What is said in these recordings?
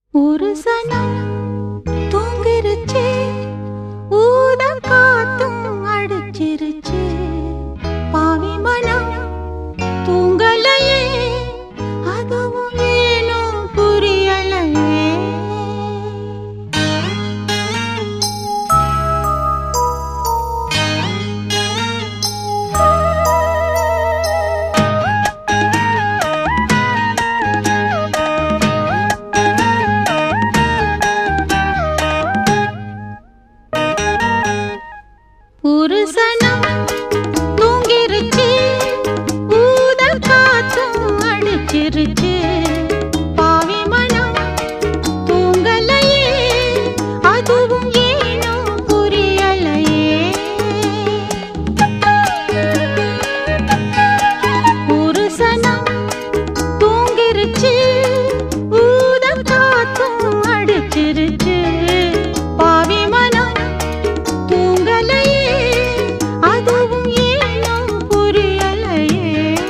ஒரு சனம் தூங்கிருச்சு ஊத காத்தும் அடிச்சிருச்சு பாவி மனம் தூங்கலையே அதுவும் ஏனோ புரியலையே ஒரு சனம் தூங்கிருச்சு ஊதல் காத்தும் அடிச்சிருச்சு பாவி மனம் தூங்கலையே அதுவும் ஏனோ புரியலையே ஒரு சனம் தூங்கிருச்சு ஊதல் காத்தும் அடிச்சிருச்சு பாவி மனம் தூங்கலையே அதுவும் ஏனோ புரியலையே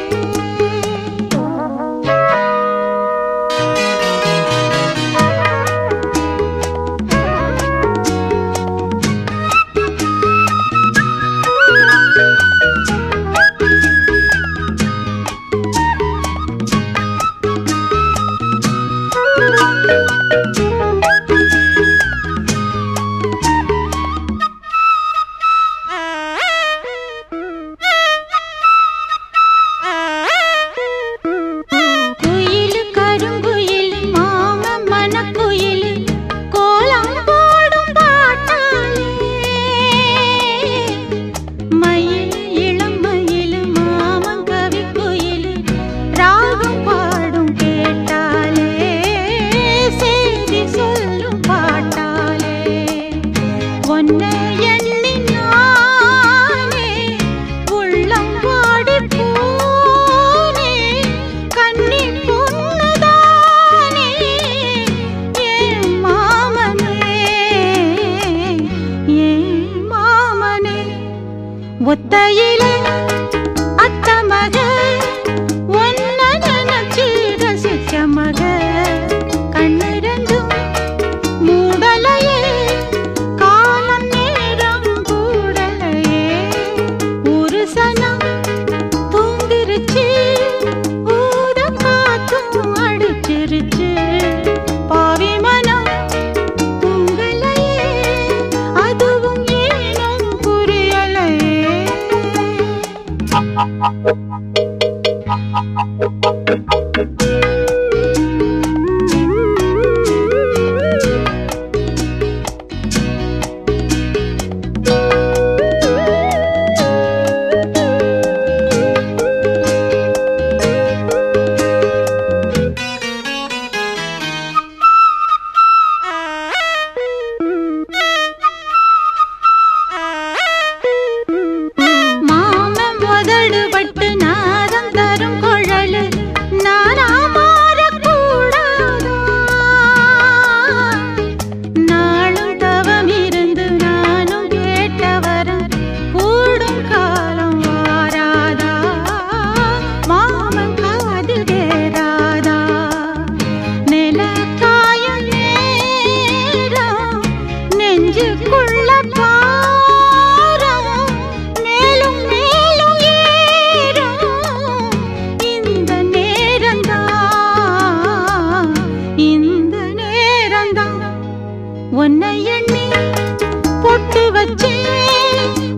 குயிலு கருங்குயிலு மாம மனக்குயிலு கோலம் போடும் பாட்டாலே மயில் இளம் மயிலு மாமன் கவி குயிலு ராகம் பாடும் கேட்டாலே செய்தி சொல்லும் பாட்டாலே ஒன்னை எண்ணி நானே உள்ளம் வாடி போனே கண்ணி பொண்ணுதானே ஏன் மாமனே ஏன் மாமனே ஒத்தையிலே அத்த மக ஒன்ன நினைச்சு ரசிச்ச மக கண்ணிரண்டும் மூடலையே காலம் நேரம் கூடலையே ஒரு சனம் தூங்கிருச்சு ஊத காத்தும் அடிச்சிருச்சு பாவி மனம் தூங்கலையே அதுவும் ஏனோ புரியலையே மாமன் முதடு பட்டு நாதம் தரும் குழலு நானா மாறக்கூடாதா நாளும் தவம் இருந்து நானும் கேட்டவரம் கூடும் காலம் வாராதா மாமன் காதில் தேராதா நிலக்காயும் நேரம் நெஞ்சுக்குள்ள பாரம் மேலும் மேலும் ஏறும் இந்த நேரம்தான் இந்த நேரம்தான் உன்னை எண்ணி பொட்டு வச்சேன்